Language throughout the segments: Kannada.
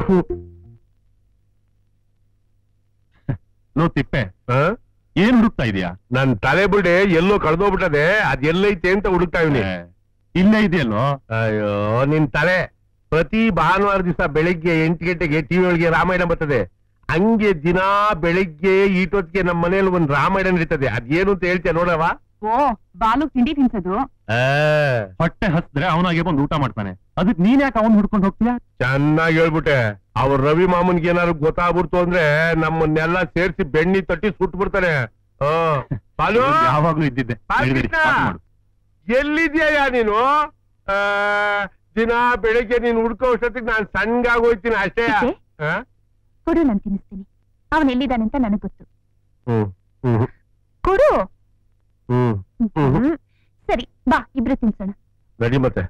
ಲೋ ತಿಪ್ಪೆ ಆ? ಏನ್ ಹುಡುಕ್ತಾ ಇದೀಯಾ ನನ್ ತಲೆ ಬುಡೆ ಎಲ್ಲೋ ಕಳ್ದೋಗ್ಬಿಟ್ಟದೆ ಅದ್ ಎಲ್ಲೈತೆ ಅಂತ ಹುಡುಕ್ತಾ ಇವ್ನಿ ಏ, ಇಲ್ಲೇ ಇದೆಯಲ್ಲೋ ಅಯ್ಯೋ ನಿನ್ ತಲೆ ಪ್ರತಿ ಭಾನುವಾರ ದಿವಸ ಬೆಳಿಗ್ಗೆ ಎಂಟು ಗಂಟೆಗೆ ಟಿವಿ ಒಳಗೆ ರಾಮಾಯಣ ಬರ್ತದೆ ಹಂಗೆ ದಿನಾ ಬೆಳಿಗ್ಗೆ ಈಟೊತ್ತಿಗೆ ನಮ್ಮ ಮನೇಲಿ ಒಂದ್ ರಾಮಾಯಣ ನಡೀತದೆ ಅದೇನು ಅಂತ ಹೇಳ್ತೀಯ ನೋಡವ ಓ ಬಾಲು ತಿಂಡಿ ತಿನ್ಸೋದು ಹೊಟ್ಟೆ ಹಸಿದ್ರೆ ಅವನಾಗೆ ಬಂದು ಊಟ ಮಾಡ್ತಾನೆ ಅದಕ್ ನೀನ್ ಯಾಕೆ ಅವನ್ ಹುಡ್ಕೊಂಡು ಹೋಗ್ತೀಯಾ ಚೆನ್ನಾಗಿ ಹೇಳ್ಬಿಟ್ಟೆ ಅವ್ರ ರವಿ ಮಾಮನ್ಗೆ ಏನಾದ್ರು ಗೊತ್ತಾಗ್ಬಿಡ್ತು ಅಂದ್ರೆ ನಮ್ಮನ್ನೆಲ್ಲ ಸೇರ್ಸಿ ಬೆಣ್ಣಿ ತಟ್ಟಿ ಸುಟ್ಟು ಬಿಡ್ತಾನೆ ಆ, ಬಾಲು ಯಾವಾಗ್ಲೂ ಇದ್ದಿದ್ದೆ ಬಾಲ್ ನಡಿ, ನಡಿ, ಕೃಷ್ಣ. ಪಾರ್ಟಿ ಮಾಡು. ಎಲ್ಲಿದ್ಯಾ ನೀನು ಆ, ದಿನ ಬೆಳಿಗ್ಗೆ ನೀನ್ ಹುಡ್ಕೋ ಅಷ್ಟೊತ್ತಿಗೆ ನಾನ್ ಸಣ್ಣಗಾಗೋಯ್ತೀನಿ ಅಷ್ಟೇ ಇದೆ? ಆ? ಕೊಡು ನಾನು ತಿನ್ನಿಸ್ತೀನಿ ಅವನ್ ಎಲ್ಲಿದ್ದಾನೆ ಅಂತ ನನಗ್ ಗೊತ್ತು ಹ್ಮ್ ಹ್ಮ್ ಕೊಡು ಹ್ಮ್ ಹ್ಮ್. ಹ್ಮ್. ಸರಿ ಬಾ ಇಬ್ರು ತಿನ್ಸೋಣ ನಡಿ ಮತ್ತೆ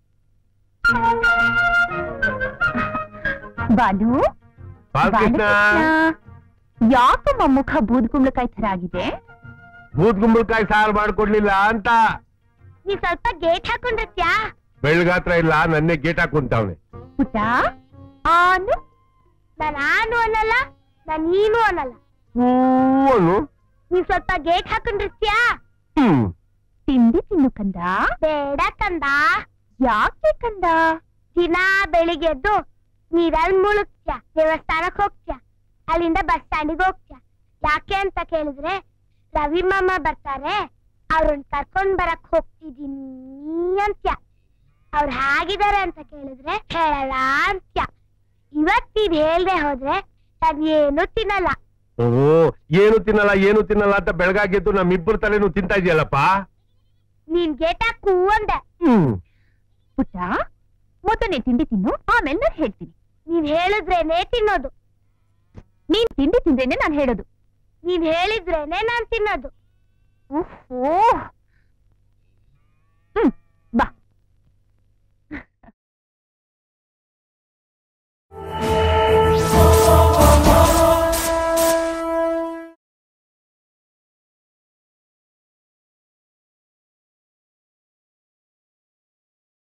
ಬಾಲು ಬಾಲಕೃಷ್ಣ ಬಾಲಕೃಷ್ಣ ಯಾಕಮ್ಮ ಮುಖ ಬೂದ್ ಕುಂಬಳಕಾಯಿ ತರ ಆಗಿದೆ ಬೂದ್ ಗುಂಬಳಕಾಯಿ ಸಾರು ಮಾಡ್ಕೊಡ್ಲಿಲ್ಲ ಅಂತ ನೀ ಸ್ವಲ್ಪ ಗೇಟ್ ಹಾಕೊಂಡಿರ್ತ್ಯಾ ಬೆಳ್ಗಾತ್ರ ಇಲ್ಲ ನನ್ನೇ ಗೇಟ್ ಹಾಕುಂತಾವ್ನೆ ಪುಟ್ಟ ಆನು ನಾನು ಅನ್ನಲ್ಲ ನಾನು ನೀನು ಅನ್ನಲ್ಲ ಹೂವನು ನೀವ್ ಸ್ವಲ್ಪ ಗೇಟ್ ಹಾಕೊಂಡಿರ್ತ್ಯಾ ಹ್ಮ್ ತಿಂಡಿ ತಿನ್ನು ಕಂದ ಬೇಡ ಕಂದ ಯಾಕೆ ಕಂದ ದಿನ ಬೆಳಿಗ್ಗೆ ಎದ್ದು ನೀರಲ್ಲಿ ಮುಳುಗ್ತ್ಯ ದೇವಸ್ಥಾನಕ್ ಹೋಗ್ತ್ಯ ಅಲ್ಲಿಂದ ಬಸ್ ಸ್ಟ್ಯಾಂಡಿಗೆ ಹೋಗ್ತ್ಯ ಯಾಕೆ ಅಂತ ಕೇಳಿದ್ರೆ ರವಿ ಮಾಮ ಬರ್ತಾರೆ ಅವ್ರನ್ನ ಕರ್ಕೊಂಡ್ ಬರಕ್ ಹೋಗ್ತಿದೀನಿ ಅಂತ್ಯ ಅವ್ರು ಹೇಗಿದ್ದಾರೆ ಅಂತ ಕೇಳಿದ್ರೆ ಹೇಳಲ್ಲ ಅಂತ್ಯ ಇವತ್ತಿದ್ ಹೇಳ್ದೆ ಹೋದ್ರೆ ನಾನ್ ಏನು ತಿನ್ನಲ್ಲ ಓ ಏನು ತಿನ್ನಲ್ಲ ಏನು ತಿನ್ನಲ್ಲ ಅಂತ ಬೆಳಗಾಗೆದ್ದು ನಮ್ಮಿಬ್ಬರ ತಲೆನೂ ತಿಂತಾ ಇದೆಯಲ್ಲಪ್ಪ ನೀನ್ ಗೇಟ್ ಹಾಕು ಅಂದೆ ಹ್ಮ್ ಪುಟ್ಟ ಮೊದಲನೇ ತಿಂಡಿ ತಿನ್ನು ಆಮೇಲೆ ನಾನು ಹೇಳ್ತೀನಿ ನೀವ್ ಹೇಳಿದ್ರೇನೆ ತಿನ್ನೋದು ನೀನ್ ತಿಂಡಿ ತಿಂದ್ರೇನೆ ನಾನು ಹೇಳೋದು ನೀವ್ ಹೇಳಿದ್ರೇನೆ ನಾನ್ ತಿನ್ನೋದು ಓಹೋ